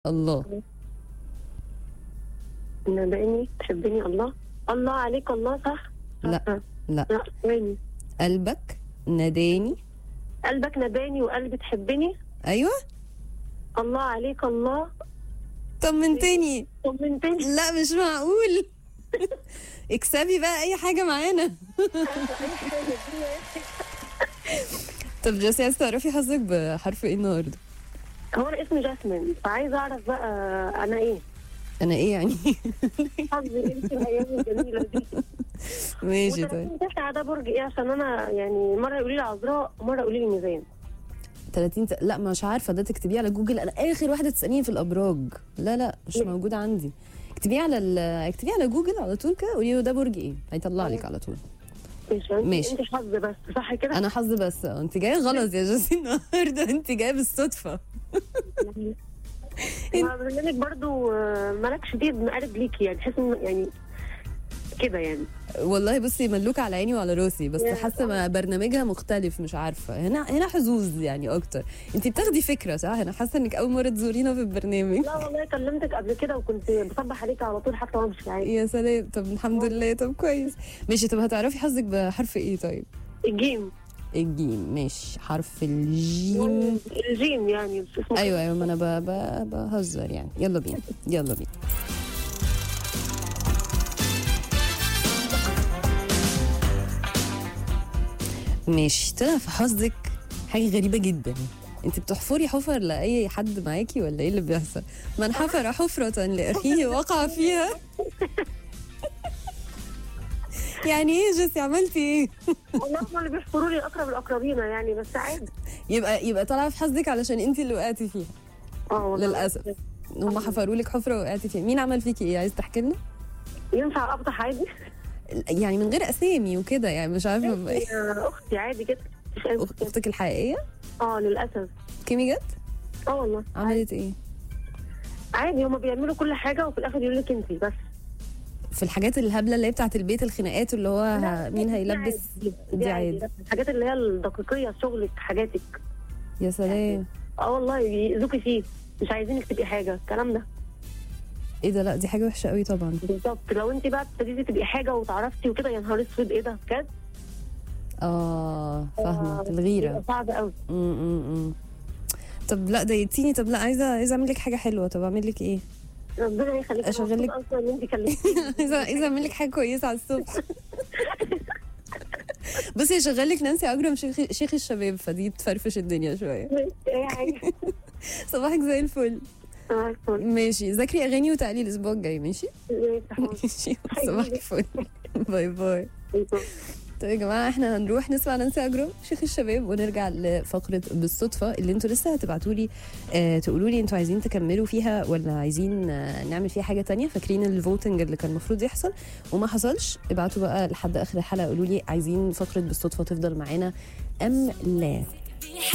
الله نبقني تحبني الله الله عليك الله صح لا آه. لا لا وين قلبك ناداني قلبك نباني وقلبي تحبني ايوه الله عليك الله طمنتني طمنتني لا مش معقول اكسبي بقى اي حاجه معانا طب جاسي عايز تعرفي حظك بحرف ايه النهارده هو انا اسمي جاسمين فعايزه اعرف بقى انا ايه انا ايه يعني حظي ايه في الايام الجميله دي ماشي طيب و30 تسعة ده برج ايه عشان انا يعني مره يقولوا لي عذراء ومره يقولوا لي ميزان 30 ت... لا مش عارفه ده تكتبيه على جوجل انا اخر واحده تساليني في الابراج لا لا مش ليه؟ موجود عندي اكتبيه على ال... اكتبيه على جوجل على طول كده قولي له ده برج ايه هيطلع لك على طول ماشي انت ماشي. انت حظ بس صح كده انا حظ بس اه انت جايه غلط يا جاسي النهارده انت جايه بالصدفه مع برنامج برضو آه، ملك شديد مقارب ليكي يعني تحس ان يعني كده يعني والله بصي ملوكة على عيني وعلى راسي بس يا حاسه ما برنامجها مختلف مش عارفه هنا هنا حظوظ يعني اكتر انت بتاخدي فكره صح انا حاسه انك اول مره تزورينا في البرنامج لا والله كلمتك قبل كده وكنت بصبح عليك على طول حتى وانا مش عارف يا سلام طب الحمد لله طب كويس ماشي طب هتعرفي حظك بحرف ايه طيب الجيم الجيم ماشي حرف الجيم الجيم يعني بس اسمه ايوه ايوه ما انا ب- ب- بهزر يعني يلا بينا يلا بينا ماشي طلع في حظك حاجه غريبه جدا انت بتحفري حفر لاي حد معاكي ولا ايه اللي بيحصل من حفر حفره لاخيه وقع فيها يعني ايه جيسي عملتي ايه والله هم اللي بيحفروا لي اقرب الاقربين يعني بس عادي يبقى يبقى طالعه في حظك علشان انت اللي وقعتي فيها اه والله للاسف هم حفروا لك حفره وقعتي فيها مين عمل فيكي ايه عايز تحكي لنا ينفع افضح عادي يعني من غير اسامي وكده يعني مش عارفه يا اختي عادي كده مش أي أخ- مشكلة. اختك الحقيقيه اه للاسف كيمي جت اه والله عملت ايه عادي هما بيعملوا كل حاجه وفي الاخر يقول لك انت بس في الحاجات الهبله اللي هي بتاعت البيت الخناقات اللي هو لا، مين دي هيلبس عادي. دي عادي الحاجات اللي هي الدقيقيه شغلك حاجاتك يا سلام اه والله يأذوكي فيه مش عايزينك تبقي حاجه الكلام ده ايه ده لا دي حاجه وحشه قوي طبعا بالظبط لو انت بقى ابتديتي تبقي حاجه وتعرفتي وكده يا نهار اسود ايه ده بجد اه فاهمه آه، الغيره بيبقى صعب قوي م- م- م. طب لا ضايقتيني طب لا عايزه عايزه اعمل لك حاجه حلوه طب اعمل لك ايه ربنا يخليك أنا أشغل لك- مبسوطة اصلا ان انت كلمتيني عايزه عايزه اعمل لك حاجه كويسه على الصبح بصي اشغل لك نانسي اجرم شيخ شيخ الشباب فدي تفرفش الدنيا شويه اي حاجه صباحك زي الفل آه، الفل. ماشي ذاكري اغاني وتعالي الاسبوع الجاي ماشي ماشي صباحك فل باي باي طيب يا جماعه احنا هنروح نسمع نانسي اجرم شيخ الشباب ونرجع لفقره بالصدفه اللي انتوا لسه هتبعتوا لي اه تقولوا لي انتوا عايزين تكملوا فيها ولا عايزين آه نعمل فيها حاجه تانية فاكرين الفوتنج اللي كان المفروض يحصل وما حصلش ابعتوا بقى لحد اخر الحلقه قولوا لي عايزين فقره بالصدفه تفضل معانا ام لا